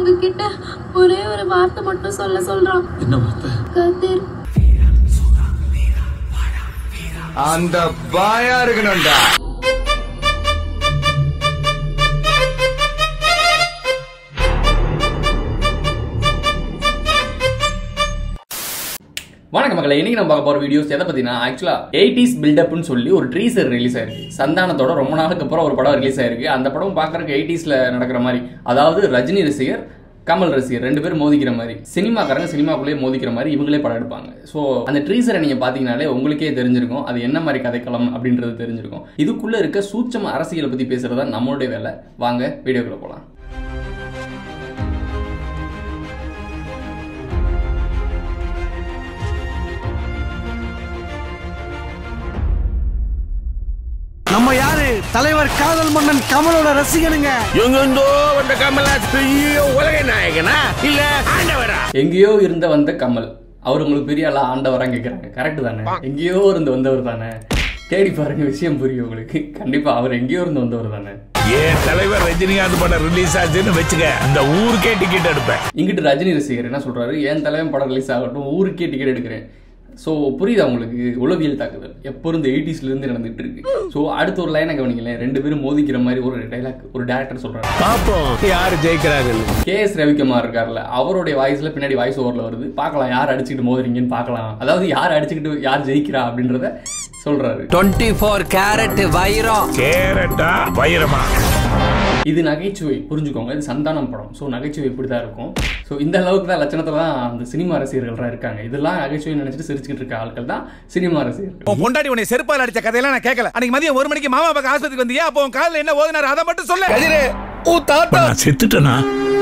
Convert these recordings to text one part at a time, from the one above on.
உங்ககிட்ட ஒரே ஒரு வார்த்தை மட்டும் சொல்ல சொல்றான் என்ன வார்த்தை கதிர் அந்த பாயா இருக்கணும்டா வணக்கம் மக்களை இன்னைக்கு நம்ம பார்க்க போற வீடியோஸ் எதை பத்தினா ஆக்சுவலா எயிட்டிஸ் பில்டப்னு சொல்லி ஒரு ட்ரீசர் ரிலீஸ் ஆயிருக்கு சந்தானத்தோட ரொம்ப நாளுக்கு அப்புறம் ஒரு படம் ரிலீஸ் ஆயிருக்கு அந்த படம் பார்க்கறதுக்கு எயிட்டிஸ்ல நடக்கிற மாதிரி அதாவது ரஜினி ரசிகர் கமல் ரசிகர் ரெண்டு பேரும் மோதிக்கிற மாதிரி சினிமாக்காரங்க சினிமாக்குள்ளேயே மோதிக்கிற மாதிரி இவங்களே படம் எடுப்பாங்க ஸோ அந்த ட்ரீசரை நீங்க பாத்தீங்கனாலே உங்களுக்கே தெரிஞ்சிருக்கும் அது என்ன மாதிரி கதைக்களம் அப்படின்றது தெரிஞ்சிருக்கும் இதுக்குள்ள இருக்க சூட்சம அரசியலை பத்தி பேசுறதா நம்மளுடைய வேலை வாங்க வீடியோக்குள்ள போலாம் நம்ம யாரு தலைவர் காதல் மன்னன் கமலோட ரசிகனுங்க எங்கெந்தோ வந்த கமலா பெரிய உலக நாயகனா இல்ல ஆண்டவரா எங்கேயோ இருந்த வந்த கமல் அவர் உங்களுக்கு பெரிய ஆளா ஆண்டவரா கேட்குறாங்க கரெக்ட் தானே எங்கேயோ இருந்து வந்தவர் தானே தேடி பாருங்க விஷயம் புரியும் உங்களுக்கு கண்டிப்பா அவர் எங்கேயோ இருந்து வந்தவர் தானே ஏன் தலைவர் ரஜினிகாந்த் படம் ரிலீஸ் ஆச்சுன்னு வச்சுக்க அந்த ஊருக்கே டிக்கெட் எடுப்பேன் இங்கிட்டு ரஜினி ரசிகர் என்ன சொல்றாரு என் தலைவன் படம் ரிலீஸ் ஆகட்டும் ஊருக்கே டிக்கெட் எடுக்கிறேன் ஸோ புரியுதா உங்களுக்கு உளவியல் தாக்குதல் எப்போ இருந்து 80s ல இருந்து நடந்துட்டு இருக்கு ஸோ அடுத்த ஒரு லைனை கவனிங்களேன் ரெண்டு பேரும் மோதிக்கிற மாதிரி ஒரு டைலாக் ஒரு டேரக்டர் சொல்றாரு பாப்போம் யாரு ஜெயிக்கிறாங்கன்னு கே எஸ் ரவிக்குமார் இருக்கார்ல அவருடைய வாய்ஸ்ல பின்னாடி வாய்ஸ் ஓவரில் வருது பார்க்கலாம் யார் அடிச்சுக்கிட்டு மோதுறீங்கன்னு பார்க்கலாம் அதாவது யார் அடிச்சுக்கிட்டு யார் ஜெயிக்கிறா அப்படின்றத சொல்றாரு டுவெண்ட்டி ஃபோர் கேரட் வைரம் கேரட்டா வைரமா இது நகைச்சுவை புரிஞ்சுக்கோங்க இது சந்தானம் படம் ஸோ நகைச்சுவை இப்படி தான் இருக்கும் ஸோ இந்த அளவுக்கு தான் லட்சணத்தில் தான் அந்த சினிமா ரசிகர்கள்லாம் இருக்காங்க இதெல்லாம் நகைச்சுவை நினைச்சிட்டு சிரிச்சுக்கிட்டு இருக்க ஆட்கள் தான் சினிமா ரசிகர்கள் உன் பொண்டாடி உன்னை செருப்பால் அடிச்ச கதையெல்லாம் நான் கேட்கல அன்னைக்கு மதியம் ஒரு மணிக்கு மாமா பக்கம் ஆஸ்பத்திரிக்கு வந்தியா அப்போ உன் காலில் என்ன ஓதுனாரு அதை மட்டும் சொல்ல இப்ப நான் செத்துட்டேனா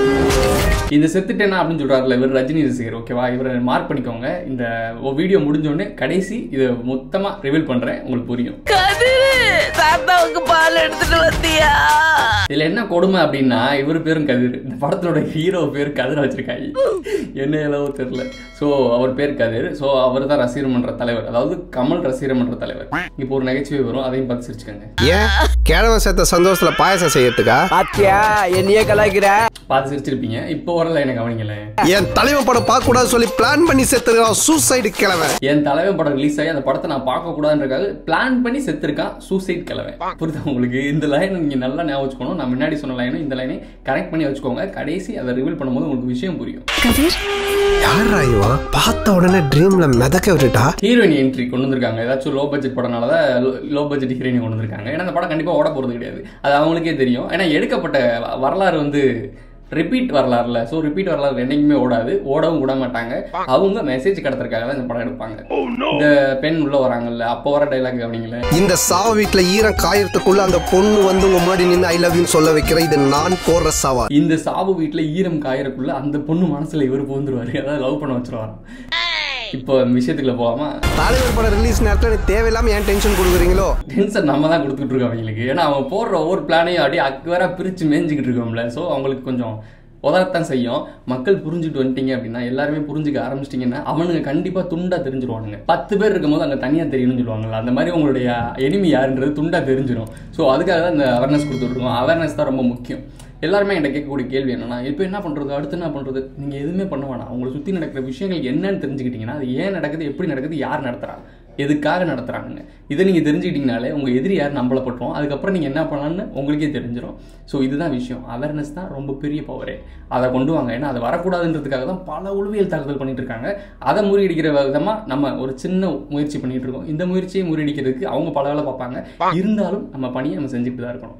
இந்த செத்துட்டேனா அப்படின்னு சொல்றாருல இவர் ரஜினி ரசிகர் ஓகேவா இவரை மார்க் பண்ணிக்கோங்க இந்த வீடியோ முடிஞ்ச உடனே கடைசி இதை மொத்தமா ரிவீல் பண்றேன் உங்களுக்கு புரியும் கதிர் தாத்தாவுக்கு பால் எடுத்துட்டு வந்தியா இதுல என்ன கொடுமை அப்படின்னா இவர் பேரும் கதிர் இந்த படத்தோட ஹீரோ பேர் கதிர் வச்சிருக்காங்க என்ன அளவு தெரியல ஸோ அவர் பேர் கதிர் ஸோ அவர் தான் ரசிகர் மன்ற தலைவர் அதாவது கமல் ரசிகர் மன்ற தலைவர் இப்போ ஒரு நகைச்சுவை வரும் அதையும் பார்த்து சிரிச்சுக்கோங்க ஏன் கிழவன் சேர்த்த சந்தோஷத்துல பாயசம் செய்யறதுக்கா பாத்தியா என்னையே கலாய்க்கிற பார்த்து சிரிச்சிருப்பீங்க இப்போ வரல எனக்கு கவனிங்களேன் என் தலைவன் படம் பார்க்க கூடாது சொல்லி பிளான் பண்ணி சேர்த்துருக்கான் சூசைடு கிழவன் என் தலைவன் படம் ரிலீஸ் ஆகி அந்த படத்தை நான் பார்க்க கூடாதுன்றக்காக பிளான் பண்ணி செத்துருக்கான் சூசைட் கிழவன் புரியுதா உங்களுக்கு இந்த லைன் நீங்க நல்லா ஞாபகம் வச்சுக்கணும் நான் முன்னாடி சொன்ன லைனும் இந்த லைனை கனெக்ட் பண்ணி வச்சுக்கோங்க கடைசி அதை ரிவீல் பண்ணும்போது உங்களுக்கு விஷயம் புரியும் கதிர் யாரா இவன் பார்த்த உடனே ட்ரீம்ல மிதக்க விட்டுட்டா ஹீரோயின் என்ட்ரி கொண்டு வந்திருக்காங்க ஏதாச்சும் லோ பட்ஜெட் படம்னால தான் லோ பட்ஜெட் ஹீரோயின் கொண்டு வந்திருக்காங்க ஏன்னா அந்த படம் கண்டிப்பாக ஓட போகிறது கிடையாது அது அவங்களுக்கே தெரியும் ஏன்னா எடுக்கப்பட்ட வ- வரலாறு வந்து ரிப்பீட் வரலாறுல ஸோ ரிப்பீட் வரலாறு என்னைக்குமே ஓடாது ஓடவும் விட மாட்டாங்க அவங்க மெசேஜ் கடத்துறதுக்காக தான் இந்த படம் எடுப்பாங்க இந்த பெண் உள்ள வராங்கல்ல அப்போ வர டைலாக் கவனிங்களேன் இந்த சாவ வீட்டுல ஈரம் காயறதுக்குள்ள அந்த பொண்ணு வந்து உங்க முன்னாடி நின்று ஐ லவ் யூ சொல்ல வைக்கிற இது நான் போடுற சவால் இந்த சாவு வீட்டில் ஈரம் காயறக்குள்ள அந்த பொண்ணு மனசுல இவர் பூந்துருவாரு அதாவது லவ் பண்ண வச்சிருவாராம் இப்போ விஷயத்துக்குள்ள போகாமா தலைவர் படம் ரிலீஸ் நேரத்துல எனக்கு தேவையில்லாம ஏன் டென்ஷன் கொடுக்குறீங்களோ டென்ஷன் நம்ம தான் கொடுத்துட்டு இருக்கோம் அவங்களுக்கு ஏன்னா அவன் போடுற ஒவ்வொரு பிளானையும் அப்படியே அக்வராக பிரித்து மேய்ஞ்சிக்கிட்டு இருக்கோம்ல ஸோ அவங்களுக்கு கொஞ்சம் உதறத்தான் செய்யும் மக்கள் புரிஞ்சுட்டு வந்துட்டீங்க அப்படின்னா எல்லாருமே புரிஞ்சுக்க ஆரம்பிச்சிட்டிங்கன்னா அவனுங்க கண்டிப்பாக துண்டா தெரிஞ்சிருவானுங்க பத்து பேர் இருக்கும்போது அங்கே தனியாக தெரியணும்னு சொல்லுவாங்கல்ல அந்த மாதிரி உங்களுடைய எனிமி யாருன்றது துண்டா தெரிஞ்சிடும் ஸோ அதுக்காக தான் இந்த அவேர்னஸ் கொடுத்துட்ருக்கோம் அவேர்னஸ் தான் ரொம்ப முக்கியம் எல்லாருமே என்கிட்ட கேட்கக்கூடிய கேள்வி என்னன்னா இப்போ என்ன பண்ணுறது அடுத்து என்ன பண்ணுறது நீங்கள் எதுவுமே பண்ண வேணாம் உங்களை சுற்றி நடக்கிற விஷயங்கள் என்னன்னு தெரிஞ்சுக்கிட்டீங்கன்னா அது ஏன் நடக்குது எப்படி நடக்குது யார் நடத்துறா எதுக்காக நடத்துறாங்க இதை நீங்கள் தெரிஞ்சுக்கிட்டீங்கனாலே உங்கள் எதிரி யார் நம்மள பட்டுரும் அதுக்கப்புறம் நீங்கள் என்ன பண்ணலாம்னு உங்களுக்கே தெரிஞ்சிடும் ஸோ இதுதான் விஷயம் அவேர்னஸ் தான் ரொம்ப பெரிய பவரே அதை கொண்டு வாங்க ஏன்னா அது வரக்கூடாதுன்றதுக்காக தான் பல உளவியல் தாக்குதல் பண்ணிட்டு இருக்காங்க அதை முறியடிக்கிற விதமாக நம்ம ஒரு சின்ன முயற்சி பண்ணிட்டு இருக்கோம் இந்த முயற்சியை முறியடிக்கிறதுக்கு அவங்க பல வேலை பார்ப்பாங்க இருந்தாலும் நம்ம பணியை நம்ம செஞ்சுட்டு தான் இருக்கணும்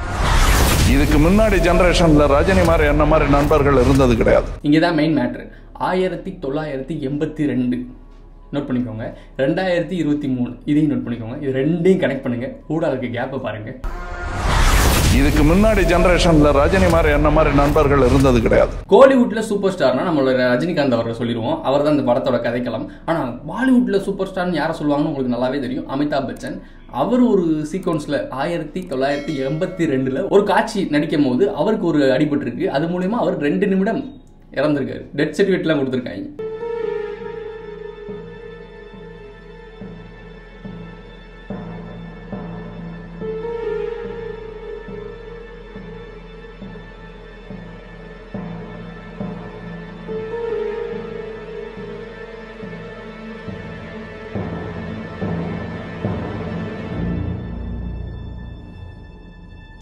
இதுக்கு முன்னாடி ஜெனரேஷன்ல ரஜினி மாதிரி என்ன மாதிரி நண்பர்கள் இருந்தது கிடையாது இங்கே தான் மெயின் மேட்ரு ஆயிரத்தி தொள்ளாயிரத்தி எண்பத்தி ரெண்டு நோட் பண்ணிக்கோங்க ரெண்டாயிரத்தி இருபத்தி மூணு இதையும் நோட் பண்ணிக்கோங்க இது ரெண்டையும் கனெக்ட் பண்ணுங்க கூட இருக்க கேப்பை பாருங்க இதுக்கு முன்னாடி ஜெனரேஷன்ல ரஜினி மாதிரி என்ன மாதிரி நண்பர்கள் இருந்தது கிடையாது கோலிவுட்ல சூப்பர் ஸ்டார்னா நம்மளோட ரஜினிகாந்த் அவர்கள் சொல்லிடுவோம் அவர் தான் இந்த படத்தோட கதைக்களம் ஆனால் பாலிவுட்ல சூப்பர் ஸ்டார்னு யாரை சொல்லுவாங்கன்னு உங்களுக்கு நல்லாவே தெரியும் அமிதாப் பச்சன் அவர் ஒரு சீக்வன்ஸ்ல ஆயிரத்தி தொள்ளாயிரத்தி எண்பத்தி ரெண்டுல ஒரு காட்சி நடிக்கும் போது அவருக்கு ஒரு அடிபட்டிருக்கு அது மூலயமா அவர் ரெண்டு நிமிடம் இறந்திருக்காரு டெத் சர்டிஃபிகேட்லாம் கொடுத்துருக்காங்க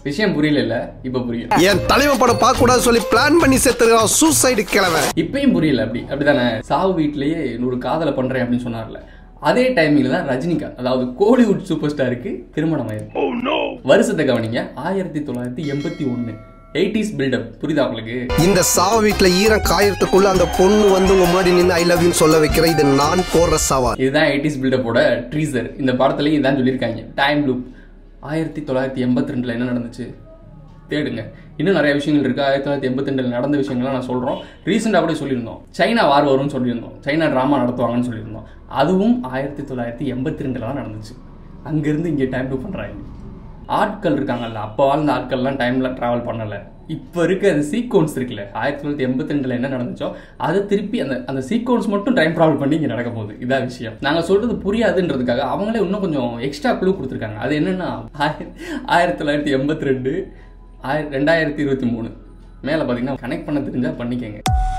விஷயம் புரியல இப்போ புரியும் என் தலைவன் படம் பார்க்க கூடாது சொல்லி பிளான் பண்ணி சேர்த்துருக்கான் சூசைடு கிழவன் இப்பயும் புரியல அப்படி அப்படிதானே சாவு வீட்லயே ஒரு காதலை பண்றேன் அப்படின்னு சொன்னார்ல அதே டைமிங்ல தான் ரஜினிகாந்த் அதாவது கோலிவுட் சூப்பர் ஸ்டாருக்கு திருமணம் ஆயிருக்கு வருஷத்தை கவனிங்க ஆயிரத்தி தொள்ளாயிரத்தி எண்பத்தி ஒன்னு எயிட்டிஸ் பில்டப் புரியுதா உங்களுக்கு இந்த சாவ வீட்டுல ஈரம் காயறதுக்குள்ள அந்த பொண்ணு வந்து உங்க முன்னாடி நின்று ஐ லவ் யூ சொல்ல வைக்கிற இது நான் போடுற சவால் இதுதான் எயிட்டிஸ் பில்டப்போட ட்ரீசர் இந்த படத்துலயும் இதான் சொல்லியிருக்காங்க டைம் லூப் ஆயிரத்தி தொள்ளாயிரத்தி எண்பத்தி ரெண்டுல என்ன நடந்துச்சு தேடுங்க இன்னும் நிறைய விஷயங்கள் இருக்கு ஆயிரத்தி தொள்ளாயிரத்தி எண்பத்தி ரெண்டுல நடந்த விஷயங்கள்லாம் நான் சொல்றோம் ரீசெண்டாக கூட சொல்லியிருந்தோம் சைனா வார் வரும்னு சொல்லியிருந்தோம் சைனா ட்ராமா நடத்துவாங்கன்னு சொல்லியிருந்தோம் அதுவும் ஆயிரத்தி தொள்ளாயிரத்தி எண்பத்தி ரெண்டுல தான் நடந்துச்சு அங்கிருந்து இங்கே டைம் லூப் பண்றாங்க ஆட்கள் இருக்காங்கல்ல அப்போ வாழ்ந்த ஆட்கள்லாம் டைம்ல டிராவல் பண்ணல இப்போ இருக்க அந்த சீக்வன்ஸ் இருக்குல்ல ஆயிரத்தி தொள்ளாயிரத்தி எண்பத்தி ரெண்டுல என்ன நடந்துச்சோ அதை திருப்பி அந்த அந்த சீக்வன்ஸ் மட்டும் டைம் டிராவல் பண்ணி இங்கே நடக்க போகுது இதான் விஷயம் நாங்கள் சொல்றது புரியாதுன்றதுக்காக அவங்களே இன்னும் கொஞ்சம் எக்ஸ்ட்ரா க்ளூ கொடுத்துருக்காங்க அது என்னன்னா ஆயிர- ஆயிரத்தி தொள்ளாயிரத்தி எண்பத்தி ரெண்டு ஆயிர ரெண்டாயிரத்தி இருபத்தி மூணு மேலே பார்த்தீங்கன்னா கனெக்ட் பண்ண தெரிஞ்சா பண்ணிக்கங்க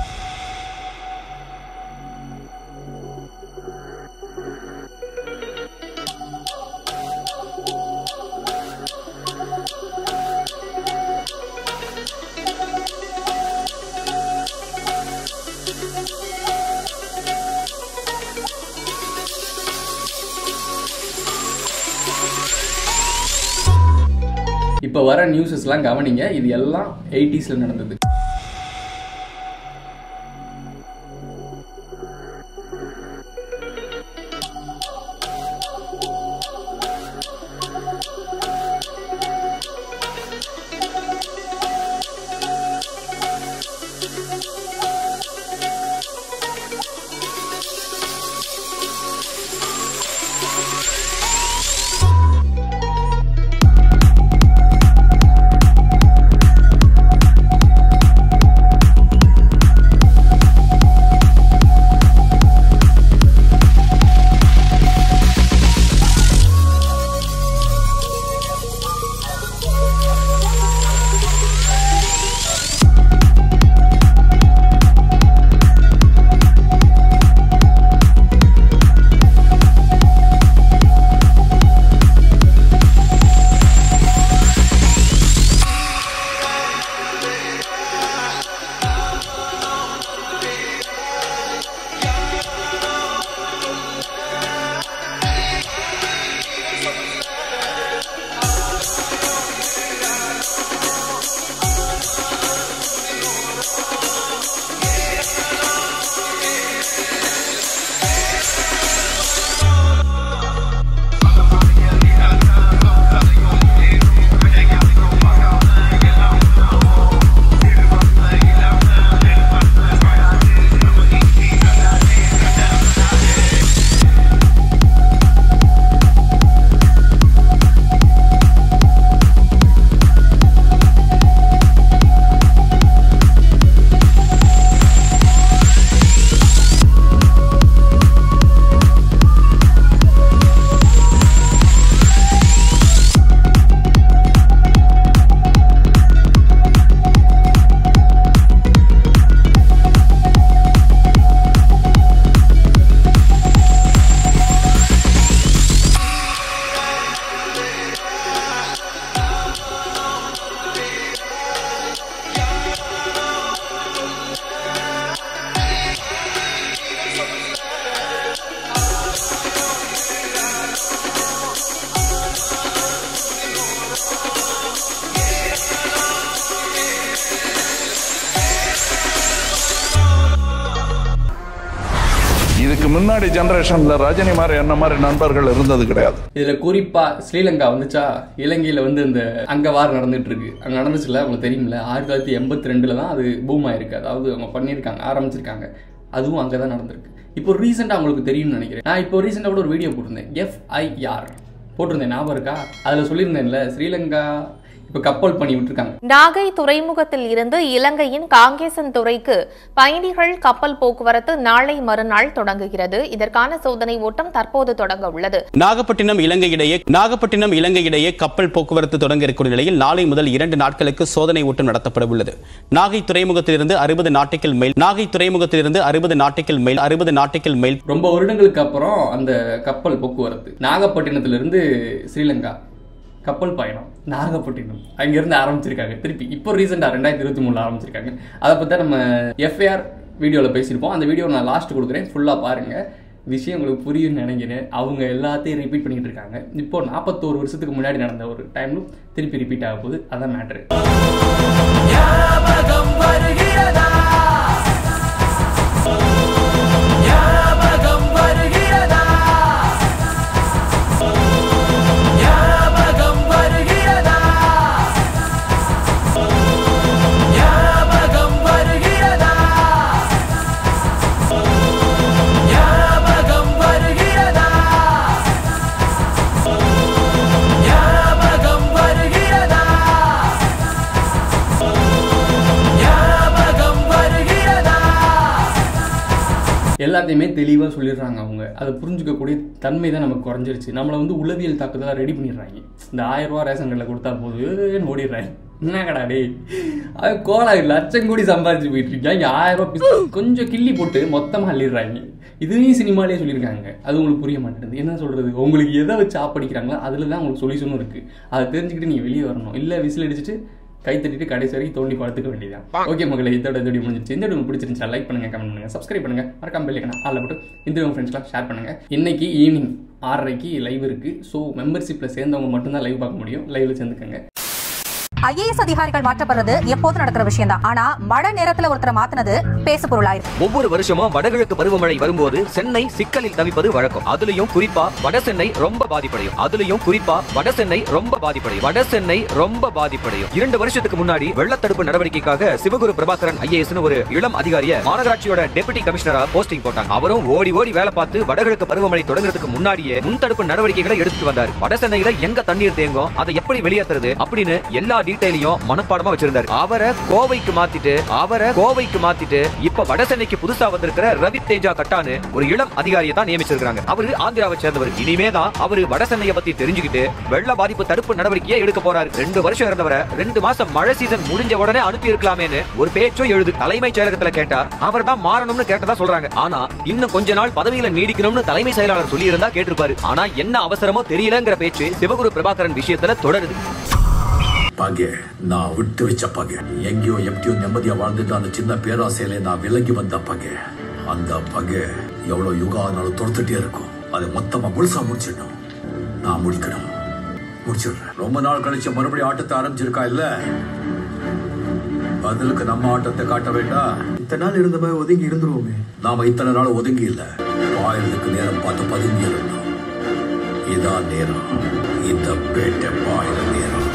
இப்போ வர நியூஸஸ்லாம் கவனிங்க இது எல்லாம் எயிட்டிஸில் நடந்தது இதுக்கு முன்னாடி ஜெனரேஷன்ல ரஜினி மாதிரி என்ன மாதிரி நண்பர்கள் இருந்தது கிடையாது இதுல குறிப்பா ஸ்ரீலங்கா வந்துச்சா இலங்கையில வந்து இந்த அங்க வார் நடந்துட்டு இருக்கு அங்க நடந்துச்சுல உங்களுக்கு தெரியும்ல ஆயிரத்தி தொள்ளாயிரத்தி எண்பத்தி ரெண்டுல தான் அது பூம் ஆயிருக்கு அதாவது அவங்க பண்ணியிருக்காங்க ஆரம்பிச்சிருக்காங்க அதுவும் அங்கே தான் நடந்திருக்கு இப்போ ரீசெண்டாக உங்களுக்கு தெரியும்னு நினைக்கிறேன் நான் இப்போ ரீசெண்டாக கூட ஒரு வீடியோ போட்டிருந்தேன் எஃப்ஐஆர் போட்டிருந்தேன் ஞாபகம் இருக்கா அதில் சொல்லியிருந்தேன்ல ஸ்ரீலங்கா இப்போ கப்பல் பண்ணி விட்டுருக்காங்க நாகை துறைமுகத்தில் இருந்து இலங்கையின் காங்கேசன் துறைக்கு பயணிகள் கப்பல் போக்குவரத்து நாளை மறுநாள் தொடங்குகிறது இதற்கான சோதனை ஓட்டம் தற்போது தொடங்க உள்ளது நாகப்பட்டினம் இலங்கை இடையே நாகப்பட்டினம் இலங்கை இடையே கப்பல் போக்குவரத்து தொடங்க இருக்கக்கூடிய நிலையில் நாளை முதல் இரண்டு நாட்களுக்கு சோதனை ஓட்டம் நடத்தப்பட உள்ளது நாகை துறைமுகத்திலிருந்து அறுபது நாட்டிகள் மைல் நாகை துறைமுகத்திலிருந்து அறுபது நாட்டிகள் மைல் அறுபது நாட்டிகள் மைல் ரொம்ப வருடங்களுக்கு அப்புறம் அந்த கப்பல் போக்குவரத்து நாகப்பட்டினத்திலிருந்து ஸ்ரீலங்கா கப்பல் பயணம் நாகப்பட்டினம் அங்கேருந்து ஆரம்பிச்சிருக்காங்க திருப்பி இப்போ ரீசெண்டாக ரெண்டாயிரத்தி இருபத்தி மூணில் ஆரம்பிச்சிருக்காங்க அதை பற்றி நம்ம எஃப்ஐஆர் வீடியோவில் பேசியிருப்போம் அந்த வீடியோ நான் லாஸ்ட் கொடுக்குறேன் ஃபுல்லாக பாருங்கள் விஷயம் உங்களுக்கு புரியும்னு நினைக்கிறேன் அவங்க எல்லாத்தையும் ரிப்பீட் பண்ணிட்டு இருக்காங்க இப்போ நாற்பத்தோரு வருஷத்துக்கு முன்னாடி நடந்த ஒரு டைம்ல திருப்பி ரிப்பீட் ஆக போகுது அதான் மேட்ரு எல்லாத்தையுமே தெளிவாக சொல்லிடுறாங்க அவங்க அதை புரிஞ்சுக்கக்கூடிய தன்மை தான் நமக்கு குறைஞ்சிருச்சு நம்மளை வந்து உளவியல் தாக்குதலாக ரெடி பண்ணிடுறாங்க இந்த ஆயிரம் ரூபா ரேஷன் கடையில் கொடுத்தா போதும் ஓடிடுறாங்க என்ன கடா டேய் அது கோலா லட்சம் கோடி சம்பாதிச்சு போயிட்டு இருக்காங்க ஆயிரம் ரூபா பிஸ் கொஞ்சம் கிள்ளி போட்டு மொத்தமாக அள்ளிடுறாங்க இதுவும் சினிமாலேயே சொல்லியிருக்காங்க அது உங்களுக்கு புரிய மாட்டேங்குது என்ன சொல்றது உங்களுக்கு எதை வச்சு ஆப்படிக்கிறாங்களோ அதில் தான் உங்களுக்கு சொல்யூஷனும் இருக்குது அதை தெரிஞ்சுக்கிட்டு நீங்கள் வெளியே வரணும் இல்லை விசில் அடிச்சுட்டு கை தட்டிட்டு கடைசி வரைக்கும் தோண்டி படுத்துக்க வேண்டியதான் ஓகே மகளே இதோட இந்த வீடியோ முடிஞ்சிருச்சு இந்த வீடியோ உங்களுக்கு பிடிச்சிருந்துச்சா லைக் பண்ணுங்க கமெண்ட் பண்ணுங்க சப்ஸ்கிரைப் பண்ணுங்க மறக்காம பெல் ஐக்கனை ஆல்ல போட்டு இந்த உங்க ஃப்ரெண்ட்ஸ்லாம் ஷேர் பண்ணுங்க இன்னைக்கு ஈவினிங் ஆறரைக்கு லைவ் இருக்கு ஸோ மெம்பர்ஷிப்ல சேர்ந்தவங்க மட்டும்தான் லைவ் பார்க்க முடியும் லைவ்ல சேர்ந்துக்கங்க ஐஏஎஸ் அதிகாரிகள் மாற்றப்படுறது எப்போது நடக்கிற விஷயம் தான் ஆனா மழை நேரத்துல ஒருத்தரை மாத்தினது பேசு பொருளாயிருக்கு ஒவ்வொரு வருஷமும் வடகிழக்கு பருவமழை வரும்போது சென்னை சிக்கலில் தவிப்பது வழக்கம் அதுலயும் குறிப்பா வட சென்னை ரொம்ப பாதிப்படையும் அதுலயும் குறிப்பா வட சென்னை ரொம்ப பாதிப்படையும் வட சென்னை ரொம்ப பாதிப்படையும் இரண்டு வருஷத்துக்கு முன்னாடி வெள்ளத்தடுப்பு நடவடிக்கைக்காக சிவகுரு பிரபாகரன் ஐஏஎஸ் ஒரு இளம் அதிகாரிய மாநகராட்சியோட டெபுட்டி கமிஷனரா போஸ்டிங் போட்டாங்க அவரும் ஓடி ஓடி வேலை பார்த்து வடகிழக்கு பருவமழை தொடங்குறதுக்கு முன்னாடியே முன்தடுப்பு நடவடிக்கைகளை எடுத்துட்டு வந்தார் வட சென்னையில எங்க தண்ணீர் தேங்கும் அதை எப்படி வெளியேற்றுறது அப்படின்னு எல்லா டீடைலையும் மனப்பாடமா வச்சிருந்தாரு அவரை கோவைக்கு மாத்திட்டு அவரை கோவைக்கு மாத்திட்டு இப்ப வட சென்னைக்கு புதுசா வந்திருக்கிற ரவி தேஜா கட்டானு ஒரு இளம் அதிகாரியை தான் நியமிச்சிருக்காங்க அவரு ஆந்திராவை சேர்ந்தவர் இனிமே தான் அவரு வட சென்னையை பத்தி தெரிஞ்சுக்கிட்டு வெள்ள பாதிப்பு தடுப்பு நடவடிக்கையை எடுக்க போறாரு ரெண்டு வருஷம் இருந்தவரை ரெண்டு மாசம் மழை சீசன் முடிஞ்ச உடனே அனுப்பி இருக்கலாமேன்னு ஒரு பேச்சும் எழுது தலைமைச் செயலகத்துல கேட்டா அவர் தான் மாறணும்னு கேட்டதா சொல்றாங்க ஆனா இன்னும் கொஞ்ச நாள் பதவியில நீடிக்கணும்னு தலைமை செயலாளர் சொல்லி இருந்தா கேட்டிருப்பாரு ஆனா என்ன அவசரமோ தெரியலங்கிற பேச்சு சிவகுரு பிரபாகரன் விஷயத்துல தொடருது பகை நான் விட்டு வச்ச பகை எங்கேயோ எப்படியோ நிம்மதியா வாழ்ந்துட்டு அந்த சின்ன பேராசையில நான் விலகி வந்த பகை அந்த பகை எவ்வளவு யுகம் ஆனாலும் தொடுத்துட்டே இருக்கும் அதை மொத்தமா முழுசா முடிச்சிடணும் நான் முடிக்கணும் முடிச்சிடுறேன் ரொம்ப நாள் கழிச்சு மறுபடியும் ஆட்டத்தை ஆரம்பிச்சிருக்கா இல்ல பதிலுக்கு நம்ம ஆட்டத்தை காட்ட வேண்டாம் இத்தனை நாள் இருந்த மாதிரி ஒதுங்கி இருந்துருவோமே நாம இத்தனை நாள் ஒதுங்கி இல்ல பாயறதுக்கு நேரம் பார்த்து பதுங்கி இருந்தோம் இதான் நேரம் இந்த பேட்டை பாயிர நேரம்